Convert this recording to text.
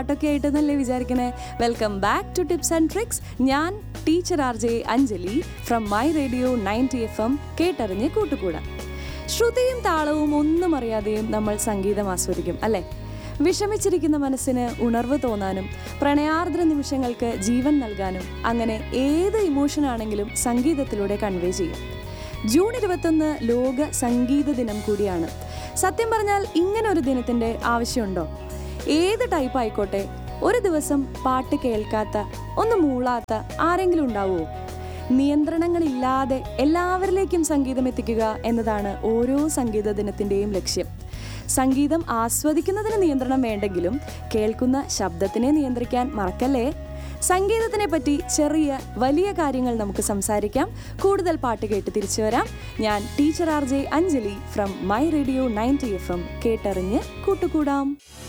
പാട്ടൊക്കെ ആയിട്ടെന്നല്ലേ വിചാരിക്കണേ welcome back to tips and tricks ഞാൻ teacher R J Anjali from my radio ninety F M കേട്ടറിഞ്ഞ് കൂട്ടുകൂടാം ശ്രുതിയും താളവും ഒന്നും അറിയാതെയും നമ്മൾ സംഗീതം ആസ്വദിക്കും അല്ലേ വിഷമിച്ചിരിക്കുന്ന മനസ്സിന് ഉണർവ് തോന്നാനും പ്രണയാർദ്ര നിമിഷങ്ങൾക്ക് ജീവൻ നൽകാനും അങ്ങനെ ഏത് ഇമോഷൻ ആണെങ്കിലും സംഗീതത്തിലൂടെ കൺവേ ചെയ്യും ജൂൺ ഇരുപത്തൊന്ന് ലോക സംഗീത ദിനം കൂടിയാണ് സത്യം പറഞ്ഞാൽ ഇങ്ങനെ ഒരു ദിനത്തിൻ്റെ ആവശ്യമുണ്ടോ ഏത് ടൈപ്പ് ആയിക്കോട്ടെ ഒരു ദിവസം പാട്ട് കേൾക്കാത്ത ഒന്ന് മൂളാത്ത ആരെങ്കിലും ഉണ്ടാവുമോ നിയന്ത്രണങ്ങളില്ലാതെ എല്ലാവരിലേക്കും സംഗീതം എത്തിക്കുക എന്നതാണ് ഓരോ സംഗീത ദിനത്തിൻ്റെയും ലക്ഷ്യം സംഗീതം ആസ്വദിക്കുന്നതിന് നിയന്ത്രണം വേണ്ടെങ്കിലും കേൾക്കുന്ന ശബ്ദത്തിനെ നിയന്ത്രിക്കാൻ മറക്കല്ലേ സംഗീതത്തിനെ പറ്റി ചെറിയ വലിയ കാര്യങ്ങൾ നമുക്ക് സംസാരിക്കാം കൂടുതൽ പാട്ട് കേട്ട് തിരിച്ചു വരാം ഞാൻ teacher R J Anjali from my radio ninety F M കേട്ടറിഞ്ഞ് കൂട്ടുകൂടാം